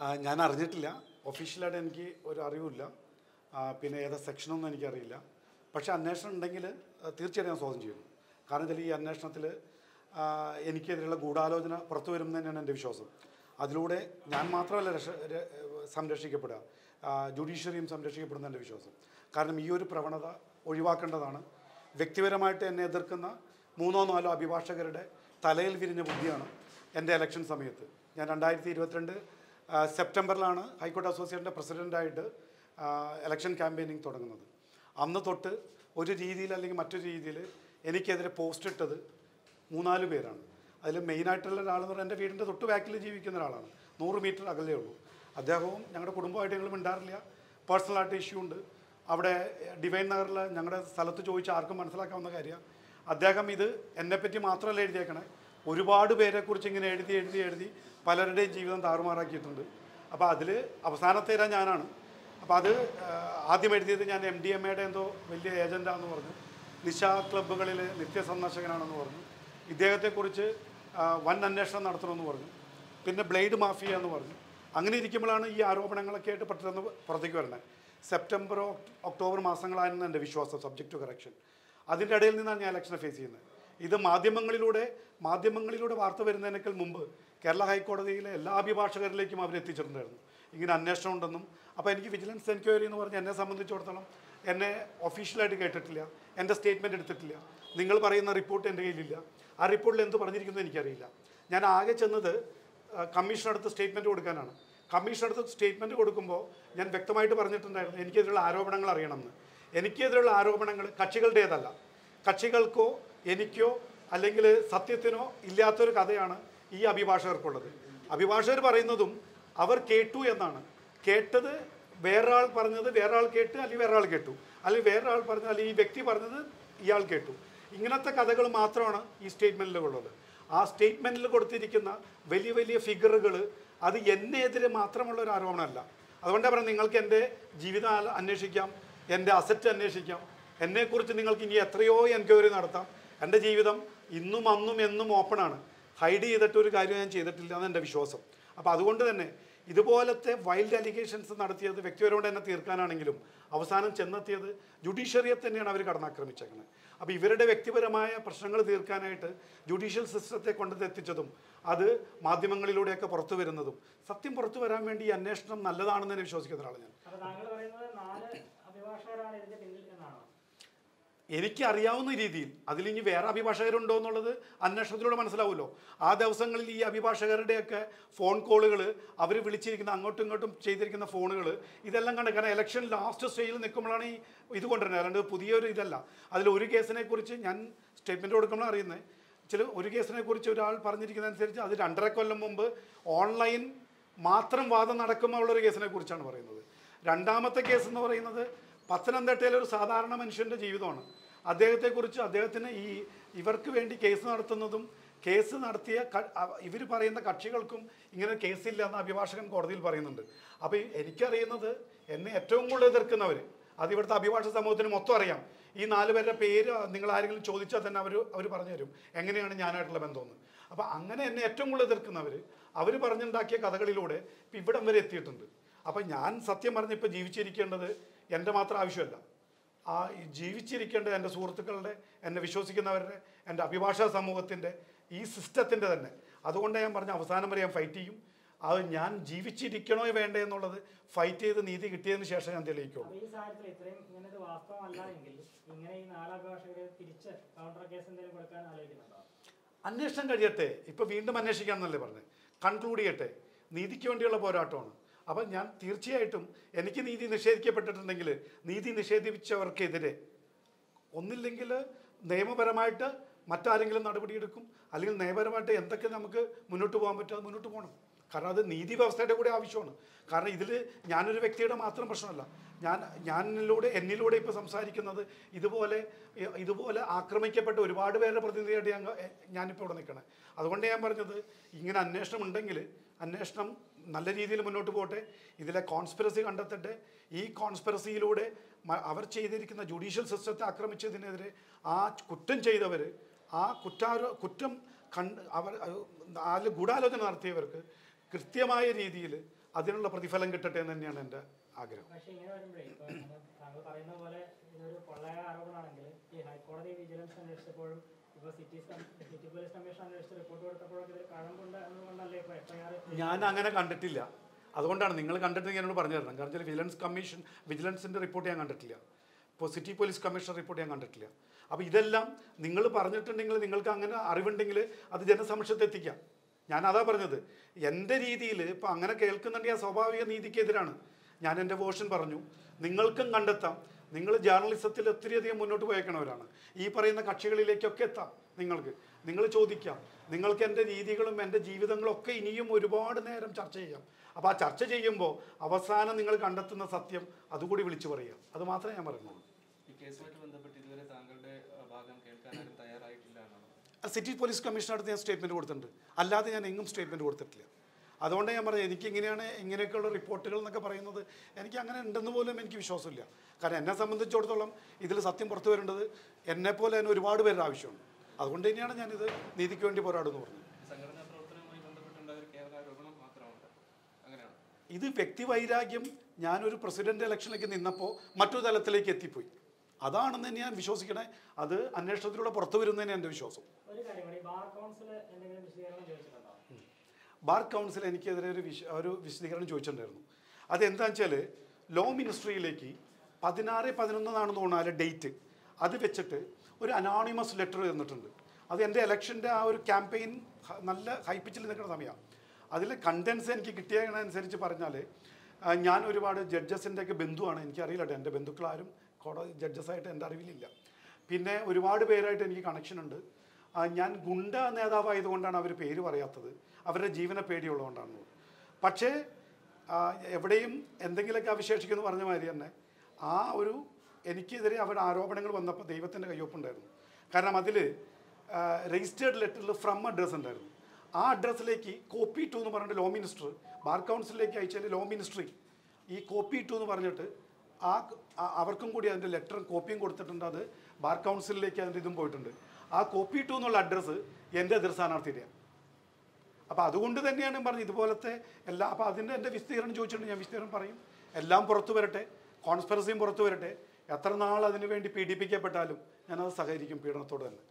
ആ, ഞാൻ അറിഞ്ഞിട്ടില്ല ഒഫീഷ്യലായിട്ട് എനിക്ക് ഒരു അറിവില്ല ആ, പിന്നെ ഏതാ സെക്ഷനൊന്നും എനിക്കറിയില്ല പക്ഷേ അന്വേഷണം ഉണ്ടെങ്കിൽ ആ, തീർച്ചയായിട്ടും ഞാൻ സ്വാഗതം ചെയ്യുന്നു കാരണം വെച്ചാൽ ഈ അന്വേഷണത്തിൽ എനിക്കെതിരെയുള്ള ഗൂഢാലോചന പുറത്തു വരും എന്ന് തന്നെയാണ് എൻ്റെ വിശ്വാസം അതിലൂടെ ഞാൻ മാത്രമല്ല രക്ഷ ര- സംരക്ഷിക്കപ്പെടുക ആ, ജുഡീഷ്യറിയും സംരക്ഷിക്കപ്പെടുന്ന എൻ്റെ വിശ്വാസം കാരണം ഈ ഒരു പ്രവണത ഒഴിവാക്കേണ്ടതാണ് വ്യക്തിപരമായിട്ട് എന്നെ എതിർക്കുന്ന മൂന്നോ നാലോ അഭിഭാഷകരുടെ തലയിൽ വിരിഞ്ഞ ബുദ്ധിയാണ് എൻ്റെ ഇലക്ഷൻ സമയത്ത് ഞാൻ രണ്ടായിരത്തി ഇരുപത്തിരണ്ട് ആ, സെപ്റ്റംബറിലാണ് ഹൈക്കോടതി അസോസിയേഷൻ്റെ പ്രസിഡൻ്റായിട്ട് ഇലക്ഷൻ ക്യാമ്പയിനിങ് തുടങ്ങുന്നത് അന്ന് തൊട്ട് ഒരു രീതിയിൽ അല്ലെങ്കിൽ മറ്റൊരു രീതിയിൽ എനിക്കെതിരെ പോസ്റ്റ് ഇട്ടത് മൂന്നാല് പേരാണ് അതിൽ മെയിനായിട്ടുള്ള ഒരാളെന്ന് പറഞ്ഞാൽ എൻ്റെ വീടിൻ്റെ തൊട്ട് ബാക്കിൽ ജീവിക്കുന്ന ഒരാളാണ് നൂറ് മീറ്റർ അകലേ ഉള്ളൂ അദ്ദേഹവും ഞങ്ങളുടെ കുടുംബമായിട്ട് ഞങ്ങൾ മിണ്ടാറില്ല പേഴ്സണലായിട്ട് ഇഷ്യൂ ഉണ്ട് അവിടെ ഡിവൈൻ നഗറിൽ ഞങ്ങളുടെ സ്ഥലത്ത് ചോദിച്ച ആർക്കും മനസ്സിലാക്കാവുന്ന കാര്യമാണ് അദ്ദേഹം ഇത് എന്നെപ്പറ്റി മാത്രമല്ല എഴുതിയേക്കണേ ഒരുപാട് പേരെക്കുറിച്ച് ഇങ്ങനെ എഴുതി എഴുതി എഴുതി പലരുടെയും ജീവിതം താറുമാറാക്കിയിട്ടുണ്ട് അപ്പോൾ അതിൽ അവസാനത്തേരാ ഞാനാണ് അപ്പോൾ അത് ആ, ആദ്യം എഴുതിയത് ഞാൻ എം ഡി എം എയുടെ എന്തോ വലിയ ഏജൻ്റാണെന്ന് പറഞ്ഞു നിശ ക്ലബ്ബുകളിൽ നിത്യസന്ദർശകനാണെന്ന് പറഞ്ഞു ഇദ്ദേഹത്തെക്കുറിച്ച് ആ, വൻ അന്വേഷണം നടത്തണമെന്ന് പറഞ്ഞു പിന്നെ ബ്ലേഡ് മാഫിയ എന്ന് പറഞ്ഞു അങ്ങനെ ഇരിക്കുമ്പോഴാണ് ഈ ആരോപണങ്ങളൊക്കെ ആയിട്ട് പെട്ടെന്ന് പുറത്തേക്ക് വരുന്നത് സെപ്റ്റംബർ ഒക്- ഒക്ടോബർ മാസങ്ങളായിരുന്നു എൻ്റെ വിശ്വാസം സബ്ജക്റ്റ് ടു കറക്ഷൻ അതിൻ്റെ ഇടയിൽ നിന്നാണ് ഞാൻ ഇലക്ഷനെ ഫേസ് ചെയ്യുന്നത് ഇത് മാധ്യമങ്ങളിലൂടെ മാധ്യമങ്ങളിലൂടെ വാർത്ത വരുന്നതിനേക്കാൾ മുമ്പ് കേരള ഹൈക്കോടതിയിലെ എല്ലാ അഭിഭാഷകരിലേക്കും അവർ എത്തിച്ചിട്ടുണ്ടായിരുന്നു ഇങ്ങനെ അന്വേഷണം ഉണ്ടെന്നും അപ്പോൾ എനിക്ക് വിജിലൻസ് എൻക്വയറി എന്ന് പറഞ്ഞ് എന്നെ സംബന്ധിച്ചിടത്തോളം എന്നെ ഒഫീഷ്യലായിട്ട് കേട്ടിട്ടില്ല എൻ്റെ സ്റ്റേറ്റ്മെൻറ്റ് എടുത്തിട്ടില്ല നിങ്ങൾ പറയുന്ന റിപ്പോർട്ട് എൻ്റെ കയ്യിലില്ല ആ റിപ്പോർട്ടിൽ എന്ത് പറഞ്ഞിരിക്കുന്നു എനിക്കറിയില്ല ഞാൻ ആകെ ചെന്നത് കമ്മീഷൻ അടുത്ത് സ്റ്റേറ്റ്മെൻറ്റ് കൊടുക്കാനാണ് കമ്മീഷൻ അടുത്ത് സ്റ്റേറ്റ്മെൻറ്റ് കൊടുക്കുമ്പോൾ ഞാൻ വ്യക്തമായിട്ട് പറഞ്ഞിട്ടുണ്ടായിരുന്നു എനിക്കെതിരെയുള്ള ആരോപണങ്ങൾ അറിയണമെന്ന് എനിക്കെതിരെയുള്ള ആരോപണങ്ങൾ കക്ഷികളുടേതല്ല കക്ഷികൾക്കോ എനിക്കോ അല്ലെങ്കിൽ സത്യത്തിനോ ഇല്ലാത്തൊരു കഥയാണ് ഈ അഭിഭാഷകർക്കുള്ളത് അഭിഭാഷകർ പറയുന്നതും അവർ കേട്ടു എന്നാണ് കേട്ടത് വേറൊരാൾ പറഞ്ഞത് വേറൊരാൾ കേട്ട് അല്ലെങ്കിൽ വേറൊരാൾ കേട്ടു അല്ലെങ്കിൽ വേറൊരാൾ പറഞ്ഞത് അല്ലെങ്കിൽ ഈ വ്യക്തി പറഞ്ഞത് ഇയാൾ കേട്ടു ഇങ്ങനത്തെ കഥകൾ മാത്രമാണ് ഈ സ്റ്റേറ്റ്മെൻറ്റിലുള്ളത് ആ സ്റ്റേറ്റ്മെൻറ്റിൽ കൊടുത്തിരിക്കുന്ന വലിയ വലിയ ഫിഗറുകൾ അത് എന്നെതിരെ മാത്രമുള്ള ഒരു ആരോപണമല്ല അതുകൊണ്ടാണ് പറയുന്നത് നിങ്ങൾക്ക് എൻ്റെ ജീവിതം ആ- അന്വേഷിക്കാം എൻ്റെ അസറ്റ് അന്വേഷിക്കാം എന്നെക്കുറിച്ച് നിങ്ങൾക്ക് ഇനി എത്രയോ എൻക്വയറി നടത്താം എൻ്റെ ജീവിതം ഇന്നും അന്നും എന്നും ഓപ്പണാണ് ഹൈഡ് ചെയ്തിട്ട് ഒരു കാര്യം ഞാൻ ചെയ്തിട്ടില്ല എന്ന് എൻ്റെ വിശ്വാസം അപ്പോൾ അതുകൊണ്ട് തന്നെ ഇതുപോലത്തെ വൈൽഡ് അലിഗേഷൻസ് നടത്തിയത് വ്യക്തിപരമായിട്ട് തന്നെ തീർക്കാനാണെങ്കിലും അവസാനം ചെന്നെത്തിയത് ജുഡീഷ്യറിയെ തന്നെയാണ് അവർ കടന്നാക്രമിച്ചേക്കുന്നത് അപ്പോൾ ഇവരുടെ വ്യക്തിപരമായ പ്രശ്നങ്ങൾ തീർക്കാനായിട്ട് ജുഡീഷ്യൽ സിസ്റ്റത്തെ കൊണ്ടെത്തിച്ചതും അത് മാധ്യമങ്ങളിലൂടെയൊക്കെ പുറത്തു വരുന്നതും സത്യം പുറത്തു വരാൻ വേണ്ടി ഈ അന്വേഷണം നല്ലതാണെന്ന് തന്നെ വിശ്വസിക്കുന്ന ഒരാളാണ് ഞാൻ അപ്പൊ താങ്കൾ പറയുന്നത് നാല് അഭിഭാഷകരാണ് ഇതിന്റെ പിന്നിൽ എന്നാണോ എനിക്ക് അറിയാവുന്ന രീതിയിൽ അതിലിനി വേറെ അഭിഭാഷകരുണ്ടോ എന്നുള്ളത് അന്വേഷണത്തിലൂടെ മനസ്സിലാവുമല്ലോ ആ ദിവസങ്ങളിൽ ഈ അഭിഭാഷകരുടെയൊക്കെ ഫോൺ കോളുകൾ അവർ വിളിച്ചിരിക്കുന്ന അങ്ങോട്ടും ഇങ്ങോട്ടും ചെയ്തിരിക്കുന്ന ഫോണുകൾ ഇതെല്ലാം കണ്ട് കാരണം ഇലക്ഷൻ ലാസ്റ്റ് സ്റ്റേജിൽ നിൽക്കുമ്പോഴാണ് ഈ ഇത് കൊണ്ടുവരുന്നത് അല്ലാണ്ട് പുതിയൊരു ഇതല്ല അതിൽ ഒരു കേസിനെ കുറിച്ച് ഞാൻ സ്റ്റേറ്റ്മെൻറ്റ് കൊടുക്കുമ്പോഴാണ് അറിയുന്നത് ചില ഒരു കേസിനെ കുറിച്ച് ഒരാൾ പറഞ്ഞിരിക്കുന്നതനുസരിച്ച് അത് രണ്ടര കൊല്ലം മുമ്പ് ഓൺലൈൻ മാത്രം വാദം നടക്കുമ്പോൾ ഉള്ള ഒരു കേസിനെ കുറിച്ചാണ് പറയുന്നത് രണ്ടാമത്തെ കേസ് എന്ന് പറയുന്നത് പത്തനംതിട്ടയിലെ ഒരു സാധാരണ മനുഷ്യൻ്റെ ജീവിതമാണ് അദ്ദേഹത്തെക്കുറിച്ച് അദ്ദേഹത്തിന് ഈ ഇവർക്ക് വേണ്ടി കേസ് നടത്തുന്നതും കേസ് നടത്തിയ ഇവർ പറയുന്ന കക്ഷികൾക്കും ഇങ്ങനെ കേസില്ല എന്ന് അഭിഭാഷകൻ കോടതിയിൽ പറയുന്നുണ്ട് അപ്പോൾ എനിക്കറിയുന്നത് എന്നെ ഏറ്റവും കൂടുതൽ എതിർക്കുന്നവർ അത് ഇവിടുത്തെ അഭിഭാഷക സമൂഹത്തിന് മൊത്തം അറിയാം ഈ നാല് പേരുടെ പേര് നിങ്ങൾ ആരെങ്കിലും ചോദിച്ചാൽ തന്നെ അവർ അവർ പറഞ്ഞു തരും എങ്ങനെയാണ് ഞാനായിട്ടുള്ള ബന്ധമെന്ന് അപ്പോൾ അങ്ങനെ എന്നെ ഏറ്റവും കൂടുതൽ എതിർക്കുന്നവർ അവർ പറഞ്ഞുണ്ടാക്കിയ കഥകളിലൂടെ ഇപ്പം ഇവിടം വരെ എത്തിയിട്ടുണ്ട് അപ്പം ഞാൻ സത്യം പറഞ്ഞ് ഇപ്പോൾ ജീവിച്ചിരിക്കേണ്ടത് എൻ്റെ മാത്രം ആവശ്യമല്ല ആ ഈ ജീവിച്ചിരിക്കേണ്ടത് എൻ്റെ സുഹൃത്തുക്കളുടെ എന്നെ വിശ്വസിക്കുന്നവരുടെ എൻ്റെ അഭിഭാഷക സമൂഹത്തിൻ്റെ ഈ സിസ്റ്റത്തിൻ്റെ തന്നെ അതുകൊണ്ട് ഞാൻ പറഞ്ഞ അവസാനം വരെ ഞാൻ ഫൈറ്റ് ചെയ്യും അത് ഞാൻ ജീവിച്ചിരിക്കണോ വേണ്ടേ എന്നുള്ളത് ഫൈറ്റ് ചെയ്ത് നീതി കിട്ടിയതിന് ശേഷം ഞാൻ തെളിയിക്കുള്ളൂ അപ്പൊ ഈ സാഹചര്യത്തിൽ ഇത്രയും ഇങ്ങനെ ഒരു വാസ്തവമല്ല എങ്കിൽ ഇങ്ങനെ ഈ നാല് അഭിഭാഷകരെ തിരിച്ച് കൗണ്ടർ കേസ് എന്തെങ്കിലും കൊടുക്കാൻ ആലോചിക്കുന്നുണ്ടോ അന്വേഷണം കഴിയട്ടെ ഇപ്പോൾ വീണ്ടും അന്വേഷിക്കാമെന്നല്ലേ പറഞ്ഞത് കൺക്ലൂഡ് ചെയ്യട്ടെ നീതിക്ക് വേണ്ടിയുള്ള പോരാട്ടമാണ് അപ്പം ഞാൻ തീർച്ചയായിട്ടും എനിക്ക് നീതി നിഷേധിക്കപ്പെട്ടിട്ടുണ്ടെങ്കിൽ നീതി നിഷേധിച്ചവർക്കെതിരെ ഒന്നില്ലെങ്കിൽ നിയമപരമായിട്ട് മറ്റാരെങ്കിലും നടപടിയെടുക്കും അല്ലെങ്കിൽ നിയമപരമായിട്ട് എന്തൊക്കെ നമുക്ക് മുന്നോട്ട് പോകാൻ പറ്റും അത് മുന്നോട്ട് പോകണം കാരണം അത് നീതി വ്യവസ്ഥയുടെ കൂടെ ആവശ്യമാണ് കാരണം ഇതിൽ ഞാനൊരു വ്യക്തിയുടെ മാത്രം പ്രശ്നമല്ല ഞാൻ ഞാനിലൂടെ എന്നിലൂടെ ഇപ്പോൾ സംസാരിക്കുന്നത് ഇതുപോലെ ഇ- ഇതുപോലെ ആക്രമിക്കപ്പെട്ട ഒരുപാട് പേരുടെ പ്രതിനിധിയായിട്ട് ഞാൻ ഞാനിപ്പോൾ ഇവിടെ നിൽക്കണേ അതുകൊണ്ട് ഞാൻ പറഞ്ഞത് ഇങ്ങനെ അന്വേഷണം ഉണ്ടെങ്കിൽ അന്വേഷണം നല്ല രീതിയിൽ മുന്നോട്ട് പോട്ടെ ഇതിലെ കോൺസ്പിറസി കണ്ടെത്തട്ടെ ഈ കോൺസ്പിറസിയിലൂടെ മ- അവർ ചെയ്തിരിക്കുന്ന ജുഡീഷ്യൽ സിസ്റ്റത്തെ ആക്രമിച്ചതിനെതിരെ ആ കുറ്റം ചെയ്തവർ ആ കുറ്റാരോ കുറ്റം കണ്ട് അവർ അതിൽ ഗൂഢാലോചന നടത്തിയവർക്ക് കൃത്യമായ രീതിയിൽ അതിനുള്ള പ്രതിഫലം കിട്ടട്ടെ എന്ന് തന്നെയാണ് എൻ്റെ ആഗ്രഹം പക്ഷെ ഇങ്ങനെ വരുമ്പോഴേ ഇപ്പൊ നമ്മൾ താങ്കൾ പറയുന്ന പോലെ ഇതൊരു പൊള്ളയായ ആരോപണമാണെങ്കിൽ ഈ ഹൈക്കോടതി വിജിലൻസ് അന്വേഷിച്ചപ്പോഴും ഇപ്പൊ സിറ്റി സം- സിറ്റി പോലീസ് കമ്മീഷൻ അന്വേഷിച്ച് റിപ്പോർട്ട് കൊടുത്തപ്പോഴൊക്കെ ഇതിൽ കഴമ്പുണ്ട് എന്നുകൊണ്ടല്ലേ ഇപ്പൊ എഫ്ഐആർ ഞാൻ അങ്ങനെ കണ്ടിട്ടില്ല അതുകൊണ്ടാണ് നിങ്ങൾ കണ്ടിട്ട് എന്നോട് പറഞ്ഞു തരണം കാരണം വെച്ചാൽ വിജിലൻസ് കമ്മീഷൻ വിജിലൻസിൻ്റെ റിപ്പോർട്ട് ഞാൻ കണ്ടിട്ടില്ല ഇപ്പോൾ സിറ്റി പോലീസ് കമ്മീഷണർ റിപ്പോർട്ട് ഞാൻ കണ്ടിട്ടില്ല അപ്പോൾ ഇതെല്ലാം നിങ്ങൾ പറഞ്ഞിട്ടുണ്ടെങ്കിൽ നിങ്ങൾക്ക് അങ്ങനെ അറിവുണ്ടെങ്കിൽ അത് ജനസമക്ഷത്ത് എത്തിക്കാം ഞാൻ അതാ പറഞ്ഞത് എൻ്റെ രീതിയിൽ ഇപ്പോൾ അങ്ങനെ കേൾക്കുന്നുണ്ടെങ്കിൽ ആ സ്വാഭാവിക നീതിക്കെതിരാണ് ഞാൻ എൻ്റെ വേർഷൻ പറഞ്ഞു നിങ്ങൾക്കും കണ്ടെത്താം നിങ്ങൾ ജേർണലിസത്തിൽ ഒത്തിരിയധികം മുന്നോട്ട് പോയേക്കണവരാണ് ഈ പറയുന്ന കക്ഷികളിലേക്കൊക്കെ എത്താം നിങ്ങൾക്ക് നിങ്ങൾ ചോദിക്കാം നിങ്ങൾക്ക് എൻ്റെ രീതികളും എൻ്റെ ജീവിതങ്ങളും ഒക്കെ ഇനിയും ഒരുപാട് നേരം ചർച്ച ചെയ്യാം അപ്പോൾ ആ ചർച്ച ചെയ്യുമ്പോൾ അവസാനം നിങ്ങൾ കണ്ടെത്തുന്ന സത്യം അതുകൂടി വിളിച്ചു പറയുക അത് മാത്രമേ ഞാൻ പറയുന്നുള്ളൂ ഈ കേസുമായിട്ട് ബന്ധപ്പെട്ട് ഇതുവരെ താങ്കളുടെ അഹ്, ഭാഗം കേൾക്കാൻ ആരും തയ്യാറായിട്ടില്ല എന്നാണ് ആ സിറ്റി പോലീസ് കമ്മീഷണറുടെ ഞാൻ സ്റ്റേറ്റ്മെൻറ്റ് കൊടുത്തിട്ടുണ്ട് അല്ലാതെ ഞാൻ എങ്ങും സ്റ്റേറ്റ്മെൻറ്റ് കൊടുത്തിട്ടില്ല അതുകൊണ്ട് ഞാൻ പറഞ്ഞു എനിക്ക് ഇങ്ങനെയാണ് ഇങ്ങനെയൊക്കെയുള്ള റിപ്പോർട്ടുകൾ എന്നൊക്കെ പറയുന്നത് എനിക്ക് അങ്ങനെ ഉണ്ടെന്ന് പോലും എനിക്ക് വിശ്വാസമില്ല കാരണം എന്നെ സംബന്ധിച്ചിടത്തോളം ഇതിൽ സത്യം പുറത്തു വരേണ്ടത് എന്നെപ്പോലെ തന്നെ ഒരുപാട് പേരുടെ ആവശ്യമുണ്ട് അതുകൊണ്ട് തന്നെയാണ് ഞാനിത് നീതിക്ക് വേണ്ടി പോരാടുന്നു പറഞ്ഞത് സംഘടനാ പ്രവർത്തനവുമായി ബന്ധപ്പെട്ടുണ്ടായ ഒരു കേവല ആരോപണം മാത്രമാണ് അങ്ങനെയാണ് ഇത് വ്യക്തിവൈരാഗ്യം ഞാനൊരു പ്രസിഡന്റ് ഇലക്ഷനിലേക്ക് നിന്നപ്പോൾ മറ്റൊരു തലത്തിലേക്ക് എത്തിപ്പോയി അതാണെന്ന് തന്നെ ഞാൻ വിശ്വസിക്കണേ അത് അന്വേഷണത്തിലൂടെ പുറത്തു വരുന്നതന്നെ എൻ്റെ വിശ്വാസം ഒരു കാര്യം കൂടി ബാർ കൗൺസിൽ എന്തെങ്കിലും വിശദീകരണം ചോദിച്ചിട്ടുണ്ടോ ബാർ കൗൺസിൽ എനിക്കെതിരെ ഒരു വിശ ഒരു വിശദീകരണം ചോദിച്ചിട്ടുണ്ടായിരുന്നു അതെന്താണെന്ന് വെച്ചാൽ ലോ മിനിസ്ട്രിയിലേക്ക് പതിനാറ് പതിനൊന്നാണെന്ന് തോന്നുന്നു ഡേറ്റ് അത് വെച്ചിട്ട് ഒരു അനോണിമസ് ലെറ്റർ തന്നിട്ടുണ്ട് അത് എൻ്റെ ഇലക്ഷൻ്റെ ആ ഒരു ക്യാമ്പയിൻ നല്ല ഹൈപ്പിച്ചിൽ നിൽക്കുന്ന സമയമാണ് അതിലെ കണ്ടൻസ് എനിക്ക് കിട്ടിയതിനനുസരിച്ച് പറഞ്ഞാൽ ആ, ഞാൻ ഒരുപാട് ജഡ്ജസിൻ്റെ ഒക്കെ ബന്ധുവാണ് എനിക്കറിയില്ല കേട്ടോ എൻ്റെ ബന്ധുക്കളാരും കോടതി ജഡ്ജസായിട്ട് എൻ്റെ അറിവിലില്ല പിന്നെ ഒരുപാട് പേരായിട്ട് എനിക്ക് കണക്ഷൻ ഉണ്ട് ആ, ഞാൻ ഗുണ്ട നേതാവായതുകൊണ്ടാണ് അവർ പേര് പറയാത്തത് അവരുടെ ജീവനെ പേടിയുള്ളതുകൊണ്ടാണ് പക്ഷേ ആ, എവിടെയും എന്തെങ്കിലുമൊക്കെ അവശേഷിക്കുമെന്ന് പറഞ്ഞ മാതിരി തന്നെ ആ ഒരു എനിക്കെതിരെ അവരുടെ ആരോപണങ്ങൾ വന്നപ്പോൾ ദൈവത്തിൻ്റെ കയ്യൊപ്പുണ്ടായിരുന്നു കാരണം അതിൽ രജിസ്റ്റേർഡ് ലെറ്ററിൽ ഫ്രം അഡ്രസ്സ് ഉണ്ടായിരുന്നു ആ അഡ്രസ്സിലേക്ക് കോപ്പി ടു എന്ന് പറഞ്ഞിട്ട് ലോ മിനിസ്റ്റർ ബാർ കൗൺസിലിലേക്ക് അയച്ചാൽ ലോ മിനിസ്ട്രി ഈ കോപ്പി ടു എന്ന് പറഞ്ഞിട്ട് ആ ആ- അവർക്കും കൂടി അതിൻ്റെ ലെറ്ററും കോപ്പിയും കൊടുത്തിട്ടുണ്ട് അത് ബാർ കൗൺസിലിലേക്ക് അതിൻ്റെ ഇതും പോയിട്ടുണ്ട് ആ കോപ്പി ടു എന്നുള്ള അഡ്രസ്സ് എൻ്റെ എതിർ സ്ഥാനാർത്ഥിയുടെയാണ് അപ്പോൾ അതുകൊണ്ട് തന്നെയാണ് ഞാൻ പറഞ്ഞത് ഇതുപോലത്തെ എല്ലാ അപ്പോൾ അതിൻ്റെ എൻ്റെ വിസ്തീർണം ചോദിച്ചിട്ടുണ്ട് ഞാൻ വിസ്തീർണം പറയും എല്ലാം പുറത്തു വരട്ടെ കോൺസ്പെറസിയും പുറത്തു വരട്ടെ എത്ര നാൾ അതിനു വേണ്ടി പീഡിപ്പിക്കപ്പെട്ടാലും ഞാനത് സഹകരിക്കും പീഡനത്തോട് തന്നെ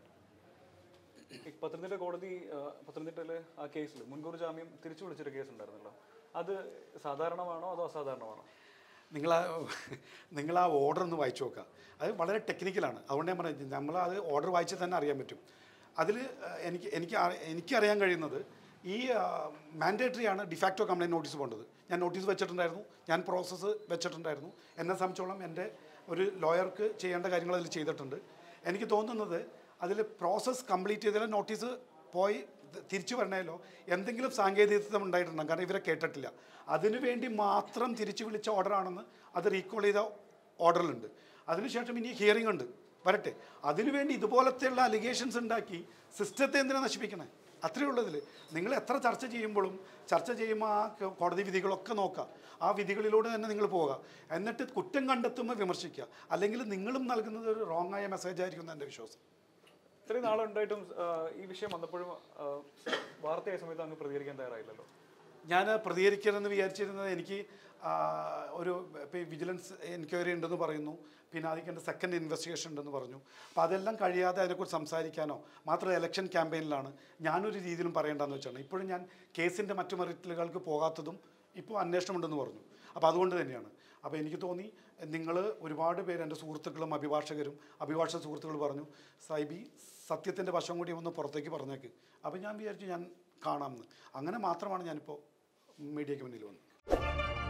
ഈ പത്തനംതിട്ട കോടതി ആ, പത്തനംതിട്ടയിലെ ആ കേസിൽ മുൻകൂർ ജാമ്യം തിരിച്ചു വിളിച്ചൊരു കേസ് ഉണ്ടായിരുന്നല്ലോ അത് സാധാരണമാണോ അതോ അസാധാരണമാണോ നിങ്ങൾ ആ നിങ്ങൾ ആ ഓർഡർ ഒന്ന് വായിച്ചു നോക്കുക അത് വളരെ ടെക്നിക്കലാണ് അതുകൊണ്ട് ഞാൻ പറഞ്ഞത് നമ്മൾ അത് ഓർഡർ വായിച്ചാൽ തന്നെ അറിയാൻ പറ്റും അതിൽ എനിക്ക് എനിക്ക് അറി- എനിക്കറിയാൻ കഴിയുന്നത് ഈ മാൻഡേറ്ററി ആണ് ഡിഫാക്റ്റോ കംപ്ലൈൻറ്റ് നോട്ടീസ് പോകേണ്ടത് ഞാൻ നോട്ടീസ് വെച്ചിട്ടുണ്ടായിരുന്നു ഞാൻ പ്രോസസ്സ് വെച്ചിട്ടുണ്ടായിരുന്നു എന്നെ സംബന്ധിച്ചോളം എൻ്റെ ഒരു ലോയർക്ക് ചെയ്യേണ്ട കാര്യങ്ങൾ അതിൽ ചെയ്തിട്ടുണ്ട് എനിക്ക് തോന്നുന്നത് അതിൽ പ്രോസസ്സ് കംപ്ലീറ്റ് ചെയ്താൽ നോട്ടീസ് പോയി ത- തിരിച്ചു വരണേലോ എന്തെങ്കിലും സാങ്കേതികത്വം ഉണ്ടായിട്ടുണ്ടാകും കാരണം ഇവരെ കേട്ടിട്ടില്ല അതിനുവേണ്ടി മാത്രം തിരിച്ചു വിളിച്ച ഓർഡറാണെന്ന് അത് റീകോൾ ചെയ്ത ഓർഡറിലുണ്ട് അതിനുശേഷം ഇനി ഹിയറിംഗ് ഉണ്ട് വരട്ടെ അതിനുവേണ്ടി ഇതുപോലത്തെയുള്ള അലിഗേഷൻസ് ഉണ്ടാക്കി സിസ്റ്റത്തെ എന്തിനാണ് നശിപ്പിക്കണേ അത്രയേ ഉള്ളതിൽ നിങ്ങൾ എത്ര ചർച്ച ചെയ്യുമ്പോഴും ചർച്ച ചെയ്യുമ്പോൾ ആ ക- കോടതി വിധികളൊക്കെ നോക്കുക ആ വിധികളിലൂടെ തന്നെ നിങ്ങൾ പോവുക എന്നിട്ട് കുറ്റം കണ്ടെത്തുമ്പോൾ വിമർശിക്കുക അല്ലെങ്കിൽ നിങ്ങളും നൽകുന്നത് ഒരു റോങ് ആയ മെസ്സേജ് ആയിരിക്കും എന്ന് എൻ്റെ വിശ്വാസം ഇത്രയും നാളുണ്ടായിട്ടും ആ, ഈ വിഷയം വന്നപ്പോഴും ആ, വാർത്തയായ സമയത്ത് അങ്ങ് പ്രതികരിക്കാൻ തയ്യാറായില്ലല്ലോ ഞാൻ പ്രതികരിക്കണമെന്ന് വിചാരിച്ചിരുന്നത് എനിക്ക് ആ, ഒരു ഇപ്പോൾ ഈ വിജിലൻസ് എൻക്വയറി ഉണ്ടെന്ന് പറയുന്നു പിന്നെ അതിലേക്ക് എൻ്റെ സെക്കൻഡ് ഇൻവെസ്റ്റിഗേഷൻ ഉണ്ടെന്ന് പറഞ്ഞു അപ്പോൾ അതെല്ലാം കഴിയാതെ അതിനെക്കുറിച്ച് സംസാരിക്കാനോ മാത്രമല്ല ഇലക്ഷൻ ക്യാമ്പയിനിലാണ് ഞാനൊരു രീതിയിലും പറയേണ്ടതെന്ന് വെച്ചാണ് ഇപ്പോഴും ഞാൻ കേസിൻ്റെ മറ്റു മെറിറ്റുകൾക്ക് പോകാത്തതും ഇപ്പോൾ അന്വേഷണമുണ്ടെന്ന് പറഞ്ഞു അപ്പോൾ അതുകൊണ്ട് തന്നെയാണ് അപ്പോൾ എനിക്ക് തോന്നി നിങ്ങൾ ഒരുപാട് പേര് എൻ്റെ സുഹൃത്തുക്കളും അഭിഭാഷകരും അഭിഭാഷക സുഹൃത്തുക്കൾ പറഞ്ഞു സൈബി സത്യത്തിൻ്റെ വശം കൂടി ഒന്ന് പുറത്തേക്ക് പറഞ്ഞേക്ക് അപ്പോൾ ഞാൻ വിചാരിച്ചു ഞാൻ കാണാമെന്ന് അങ്ങനെ മാത്രമാണ് ഞാനിപ്പോൾ മീഡിയയ്ക്ക് മുന്നിൽ വന്നത്